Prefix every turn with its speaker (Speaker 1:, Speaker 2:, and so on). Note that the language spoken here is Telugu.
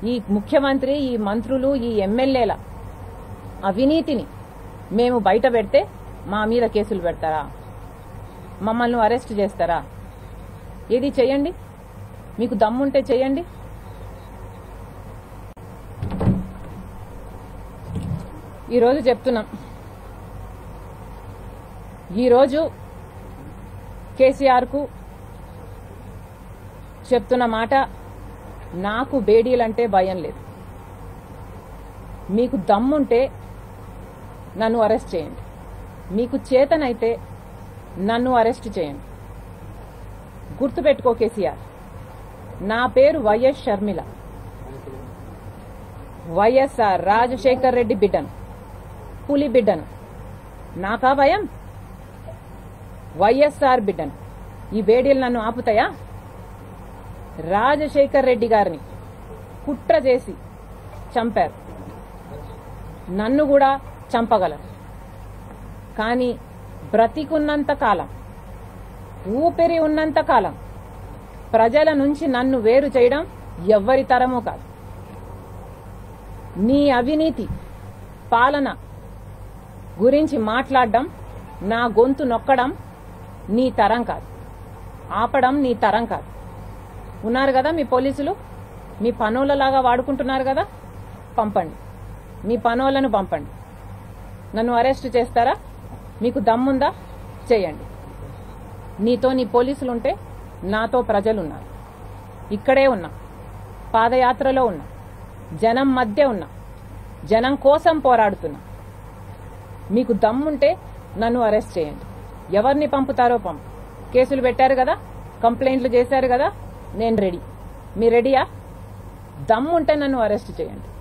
Speaker 1: ఈ ముఖ్యమంత్రి ఈ మంత్రులు ఈ ఎమ్మెల్యేల అవినీతిని మేము బయట పెడితే మా మీద కేసులు పెడతారా మమ్మల్ని అరెస్ట్ చేస్తారా ఏది చేయండి మీకు దమ్ముంటే చేయండి ఈరోజు చెప్తున్నాం ఈరోజు కేసీఆర్కు చెప్తున్న మాట నాకు బేడీలంటే భయం లేదు మీకు దమ్ముంటే నన్ను అరెస్ట్ చేయండి మీకు చేతనైతే నన్ను అరెస్ట్ చేయండి గుర్తుపెట్టుకో కేసీఆర్ నా పేరు వైఎస్ షర్మిల వైఎస్ఆర్ రాజశేఖర్ రెడ్డి బిడ్డను పులి బిడ్డను నాకా భయం వైఎస్ఆర్ బిడ్డను ఈ వేడిలు నన్ను ఆపుతాయా రాజశేఖర్ రెడ్డి గారిని కుట్ర చేసి చంపారు నన్ను కూడా చంపగలరు కానీ బ్రతికున్నంత కాలం ఊపిరి ఉన్నంత కాలం ప్రజల నుంచి నన్ను వేరు చేయడం ఎవ్వరి తరమూ కాదు నీ అవినీతి పాలన గురించి మాట్లాడడం నా గొంతు నొక్కడం నీ తరం కాదు ఆపడం నీ తరం కాదు ఉన్నారు కదా మీ పోలీసులు మీ పనులలాగా వాడుకుంటున్నారు కదా పంపండి మీ పనులను పంపండి నన్ను అరెస్ట్ చేస్తారా మీకు దమ్ముందా చేయండి నీతో నీ పోలీసులు ఉంటే నాతో ప్రజలున్నారు ఇక్కడే ఉన్నా పాదయాత్రలో ఉన్నా జనం మధ్య ఉన్నా జనం కోసం పోరాడుతున్నా మీకు దమ్ముంటే నన్ను అరెస్ట్ చేయండి ఎవరిని పంపుతారో పంపు కేసులు పెట్టారు కదా కంప్లైంట్లు చేశారు కదా నేను రెడీ మీ రెడీయా దమ్ముంటే నన్ను అరెస్ట్ చేయండి